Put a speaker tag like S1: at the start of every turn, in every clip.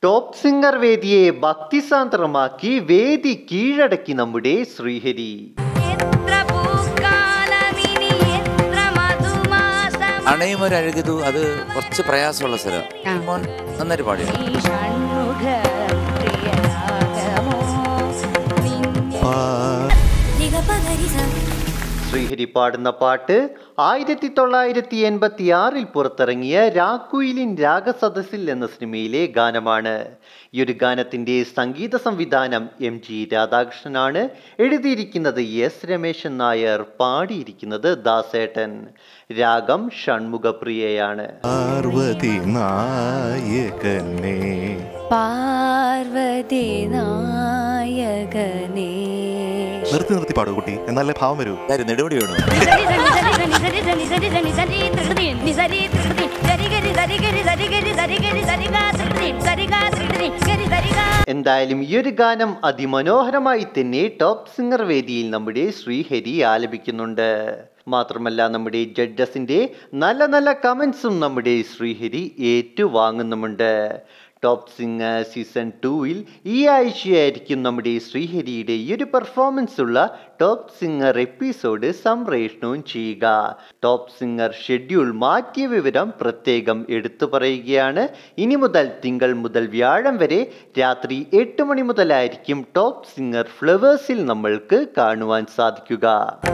S1: Top singer വേദിയെ ഭക്തിസാന്ദ്രമാക്കി വേദി കീഴടക്കി നമ്മുടെ ശ്രീഹരി
S2: എത്ര പൂക്കാലമിനി എത്ര മധുമാസം
S3: അണയുമൊരഴുകിതു അത് കുറച്ച് പ്രയാസമുള്ള സ്ഥലം
S2: ആ.
S3: മോൻ നന്നായിട്ട് പാടി
S2: ഈ ഷൺമുഖ പ്രിയരാഗമോ നിന്നെ
S1: ശ്രീഹരി പാടുന്ന പാട്ട് ആയിരത്തി തൊള്ളായിരത്തി എൺപത്തി ആറിൽ പുറത്തിറങ്ങിയ രാക്കുയിലിൻ രാഗസദസ്സിൽ എന്ന സിനിമയിലെ ഗാനമാണ് ഈ ഒരു ഗാനത്തിന്റെ സംഗീത സംവിധാനം എം ജി രാധാകൃഷ്ണനാണ് എഴുതിയിരിക്കുന്നത് എസ് രമേശൻ നായർ പാടിയിരിക്കുന്നത് ദാസേട്ടൻ രാഗം ഷൺമുഖപ്രിയയാണ്
S4: പാർവതി നായകനെ
S2: പാർവതി നായകനേ
S4: നിർത്തി നിർത്തി പാടൂ കുട്ടി എന്നാലേ ഭാവം വരൂ
S3: കാര്യം നെടുപടി വേണോ
S1: എന്തായാലും ഈ ഒരു ഗാനം അതിമനോഹരമായി തന്നെ ടോപ്പ് സിംഗർ വേദിയിൽ നമ്മുടെ ശ്രീഹരി ആലപിക്കുന്നുണ്ട് മാത്രമല്ല നമ്മുടെ ജഡ്ജസിന്റെ നല്ല നല്ല കമന്റ്സും നമ്മുടെ ശ്രീഹരി ഏറ്റുവാങ്ങുന്നുമുണ്ട് ടോപ്പ് സിംഗർ സീസൺ ടൂവിൽ ഈ ആഴ്ചയായിരിക്കും നമ്മുടെ ശ്രീഹരിയുടെ ഈ ഒരു പെർഫോമൻസ് ഉള്ള ടോപ്പ് സിംഗർ എപ്പിസോഡ് സംപ്രേഷണവും ചെയ്യുക ടോപ്പ് സിംഗർ ഷെഡ്യൂൾ മാറ്റിയ വിവരം പ്രത്യേകം എടുത്തു പറയുകയാണ് ഇനി മുതൽ തിങ്കൾ മുതൽ വ്യാഴം വരെ രാത്രി എട്ട് മണി മുതലായിരിക്കും ടോപ്പ് സിംഗർ ഫ്ലവേഴ്സിൽ നമ്മൾക്ക് കാണുവാൻ സാധിക്കുക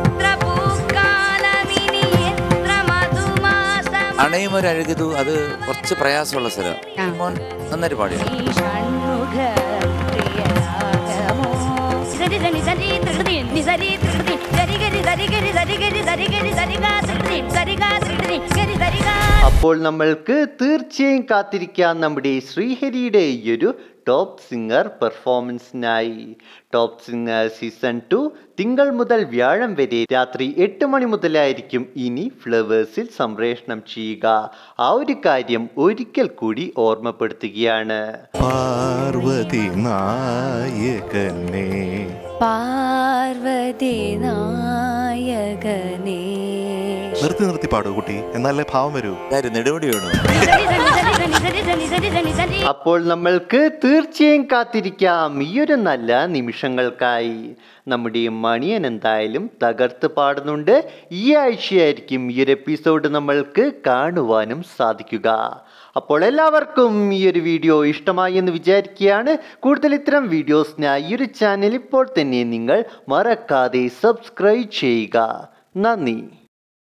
S3: അണയുമൊരഴുകിതു അത് കുറച്ച് പ്രയാസമുള്ള സ്ഥലം
S2: ആ.
S3: മോൻ നന്നായിട്ട് പാടി
S1: അപ്പോൾ നമ്മൾക്ക് തീർച്ചയായും കാത്തിരിക്കാം നമ്മുടെ ശ്രീഹരിയുടെ ഈ ഒരു ടോപ്പ് സിംഗർ പെർഫോമൻസിനായി ടോപ്പ് സിംഗർ സീസൺ ടു തിങ്കൾ മുതൽ വ്യാഴം വരെ രാത്രി എട്ട് മണി മുതലായിരിക്കും ഇനി ഫ്ലവേഴ്സിൽ സംപ്രേഷണം ചെയ്യുക ആ ഒരു കാര്യം ഒരിക്കൽ കൂടി ഓർമ്മപ്പെടുത്തുകയാണ്
S4: പാർവതി നായകനെ
S2: പാർവതി നായകനേ
S4: നിർത്തി നിർത്തി പാടൂ കുട്ടി എന്നാലേ ഭാവം വരൂ
S3: കാര്യം നെടുപടി വേണോ
S1: അപ്പോൾ നമ്മൾക്ക് തീർച്ചയായും കാത്തിരിക്കാം ഈ ഒരു നല്ല നിമിഷങ്ങൾക്കായി നമ്മുടെ മണിയൻ എന്തായാലും തകർത്ത് പാടുന്നുണ്ട് ഈ ആഴ്ചയായിരിക്കും ഈ ഒരു എപ്പിസോഡ് നമ്മൾക്ക് കാണുവാനും സാധിക്കുക അപ്പോൾ എല്ലാവർക്കും ഈ ഒരു വീഡിയോ ഇഷ്ടമായി എന്ന് വിചാരിക്കുകയാണ് കൂടുതൽ ഇത്തരം വീഡിയോസിനായി ഈ ഒരു ചാനൽ ഇപ്പോൾ തന്നെ നിങ്ങൾ മറക്കാതെ സബ്സ്ക്രൈബ് ചെയ്യുക നന്ദി